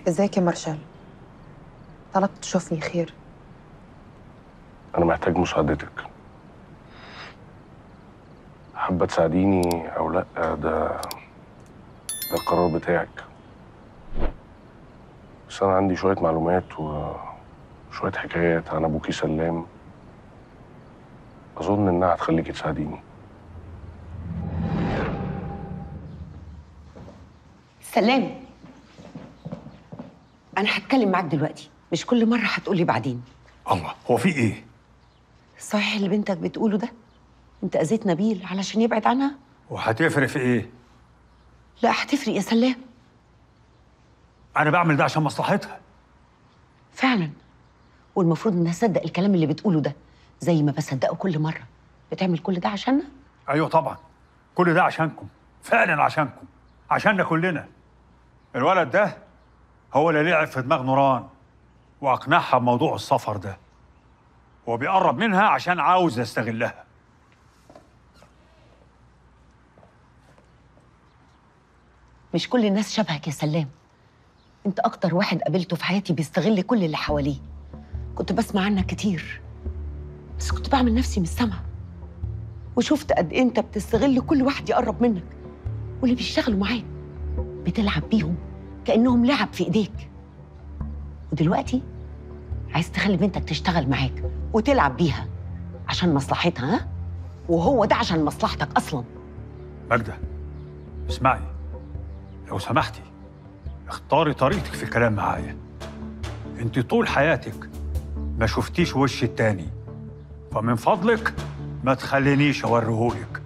ازيك يا مارشال طلبت تشوفني خير أنا محتاج مساعدتك حابة تساعديني أو لأ ده ده القرار بتاعك بس أنا عندي شوية معلومات وشوية حكايات عن أبوكي سلام أظن إنها هتخليكي تساعديني سلام انا هتكلم معاك دلوقتي مش كل مره هتقولي بعدين الله هو في ايه؟ صحيح اللي بنتك بتقوله ده انت اذيت نبيل علشان يبعد عنها وهتفرق في ايه؟ لا هتفرق يا سلام انا بعمل ده عشان مصلحتها فعلا والمفروض انها تصدق الكلام اللي بتقوله ده زي ما بصدقه كل مره بتعمل كل ده عشاننا ايوه طبعا كل ده عشانكم فعلا عشانكم عشاننا كلنا الولد ده هو اللي لعب في دماغ نوران واقنعها بموضوع السفر ده هو بيقرب منها عشان عاوز يستغلها مش كل الناس شبهك يا سلام انت اكتر واحد قابلته في حياتي بيستغل كل اللي حواليه كنت بسمع عنك كتير بس كنت بعمل نفسي مش سامعه وشفت قد ايه انت بتستغل كل واحد يقرب منك واللي بيشتغلوا معاك بتلعب بيهم كانهم لعب في ايديك ودلوقتي عايز تخلي بنتك تشتغل معاك وتلعب بيها عشان مصلحتها ها وهو ده عشان مصلحتك اصلا ماجدة اسمعي لو سمحتي اختاري طريقتك في الكلام معايا انت طول حياتك ما شفتيش وش التاني فمن فضلك ما تخلينيش اوريهولك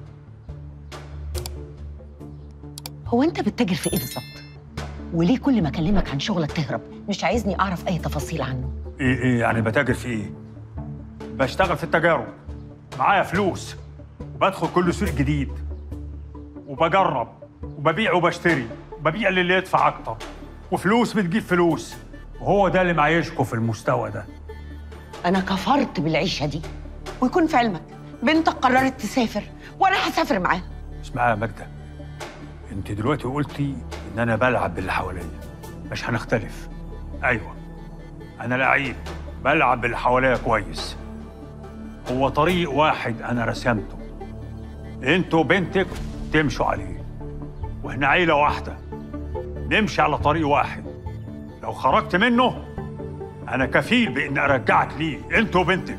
هو انت بتتاجر في ايه بالظبط وليه كل ما اكلمك عن شغلك تهرب مش عايزني اعرف اي تفاصيل عنه ايه ايه يعني بتاجر في ايه بشتغل في التجارب معايا فلوس وبدخل كل سوق جديد وبجرب وببيع وبشتري ببيع للي يدفع اكتر وفلوس بتجيب فلوس وهو ده اللي معيشكم في المستوى ده انا كفرت بالعيشه دي ويكون في علمك بنتك قررت تسافر وانا هسافر معاها اسمعي يا ماجدة انت دلوقتي قلتي ان انا بلعب باللي حواليا مش هنختلف ايوه انا لعيب بلعب باللي حواليا كويس هو طريق واحد انا رسمته انتوا بنتك تمشوا عليه واحنا عيله واحده نمشي على طريق واحد لو خرجت منه انا كفيل بان ارجعك ليه انت وبنتك